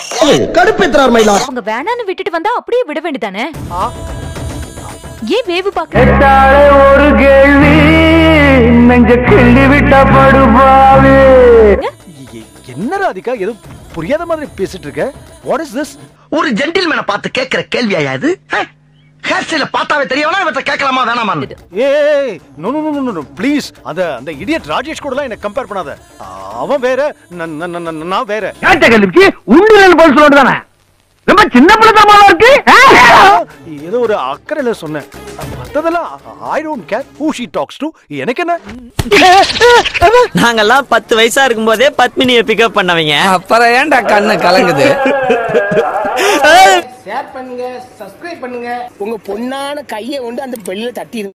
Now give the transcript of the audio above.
கடுப்பேத்துறார் மயிலா அவங்க வேணான்னு விட்டுட்டு வந்தா அப்படியே விட வேண்டியதானே ஏன் வேவு பாக்க கேட்டாலே ஒரு கேள்வி நெஞ்ச கிள்ளி விட்ட படுபாவே என்ன ராதிகா ஏதோ புரியாத மாதிரி பேசிட்டு இருக்க வாட் இஸ் திஸ் ஒரு ஜென்டில்மேனை பார்த்து கேட்கிற கேள்வியா இது ஹேர் ஸ்டைல பார்த்தாவே தெரியவனா இவற்றை கேட்கலாமா வேணாமான்னு ஏய் no no no no please அந்த அந்த இடியட் ராஜேஷ் கூடலாம் என்ன கம்பேர் பண்ணாத அவன் வேற நான் நான்- நான் நான் வேற கேட்ட கேள்விக்கு உண்டியல் பதில் சொல்லிட்டு தானே ரொம்ப சின்ன பிள்ளைத்தனமா இருக்கு ஏதோ ஒரு அக்கறையில சொன்னேன் மத்ததெல்லாம் I don't care who she talks to எனக்கு என்ன நாங்கெல்லாம் பத்து வயசா இருக்கும் போதே பத்மினியை பிக்கப் பண்ணவங்க அப்புறம் ஏன்டா கண்ணு கலங்குது ஷேர் பண்ணுங்க சப்ஸ்கிரைப் பண்ணுங்க உங்க பொண்ணான கையை கொண்டு அந்த பெல்லில தட்டி